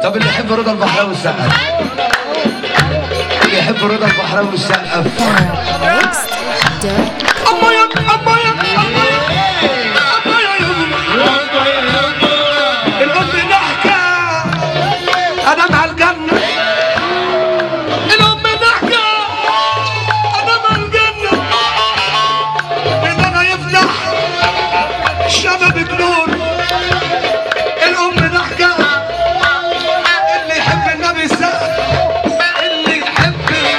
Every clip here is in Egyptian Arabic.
طب اللي يحب رضا البحراوي السقف اللي يحب رضا البحراوي السقف أما يا أما يا أما يا أما يا الأم ضحكة أنا مع الجنة الأم ضحكة أنا مع الجنة إن أنا يفتح شبابك نور الأم ضحكة اللي يحب النبي سقف اللي يحب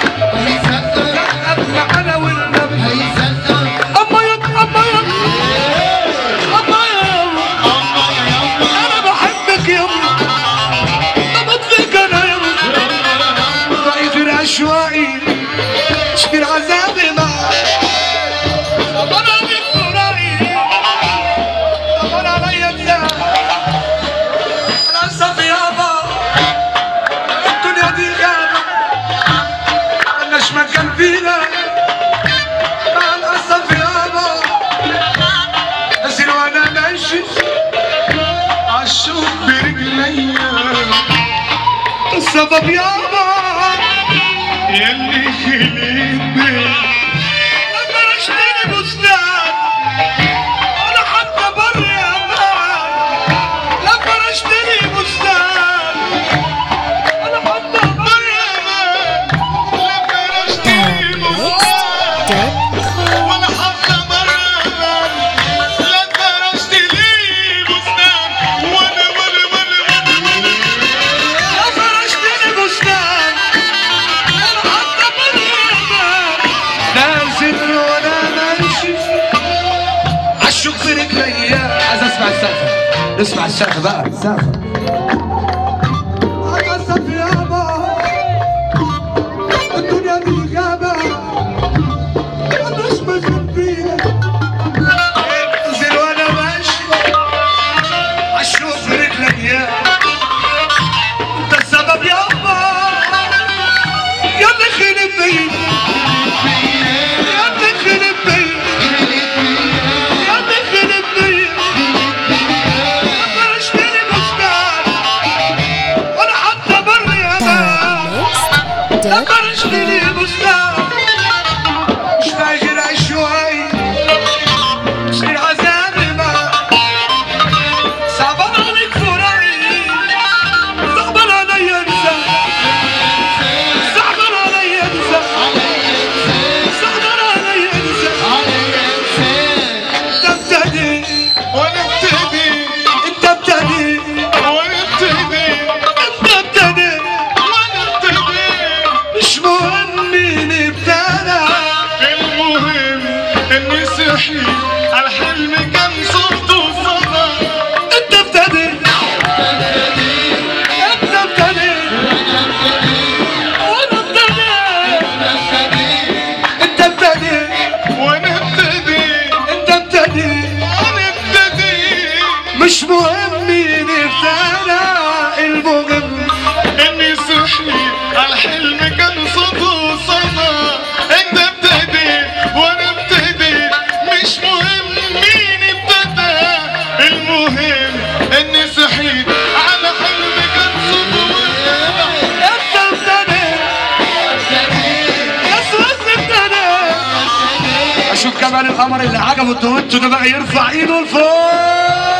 سقف معانا والنبي أما يا أما يا أما يا أنا بحبك يا أمي بموت فيك أنا يا أمي رأيت الأشواقي اشكي العذاب معاك طب أنا بك رأيي طب أنا عليا إزاي أنا أسف يابا الدنيا دي غابة ملناش مكان فينا مع الأسف يابا نزل وأنا ماشي عالشوق برجليا السبب يابا يلي خليت بيه لما اشتري بستان انا حتى بر يا مان لما اشتري بستان انا حتى بر يا مان لما اشتري بستان وانا حتى بر يا مان لما اشتري بستان وانا وانا وانا وانا وانا لما اشتري بستان انا حتى بر يا مان نازل وانا ماشي عالشوق في رجليا عايز اسمع السقف نسمع السقف بقى السقف عالأسف يابا الدنيا دي غابة ملناش مكان فيها انزل وانا ماشي عالشوق في رجليا انت السبب يابا ياللي خلي بيا ياللي خلي بيا ياللي خلي بيا لما اشتري بستان وانا حتى بر يا مان لما اشتري بستان مش فاجر عشوائي مش العذاب ما صعبان عليك فراقي صعبان عليا انسى صعبان عليا انسى صعبان عليا انسى انت ابتدي وانا ابتدي انت ابتدي وانا ابتدي انت ابتدي وانا ابتدي مش مهم مين ابتدى المهم اني صحي على حلم كان صرته صدى انت ابتدي انت ابتدي وانا ابتدي انت ابتدي وانا ابتدي انت ابتدي وانا ابتدي مش مهم مين ابتدى المهم اني صحي على حلم كان صدى صدى انت ابتدي وانا ابتدي مش مهم مين ابتدى المهم اني صحيت على حلم كان صدى انت ابتدي يسوس ابتدي اشوف كمان القمر اللي عجبه الدويتو ده بقى يرفع ايده لفوق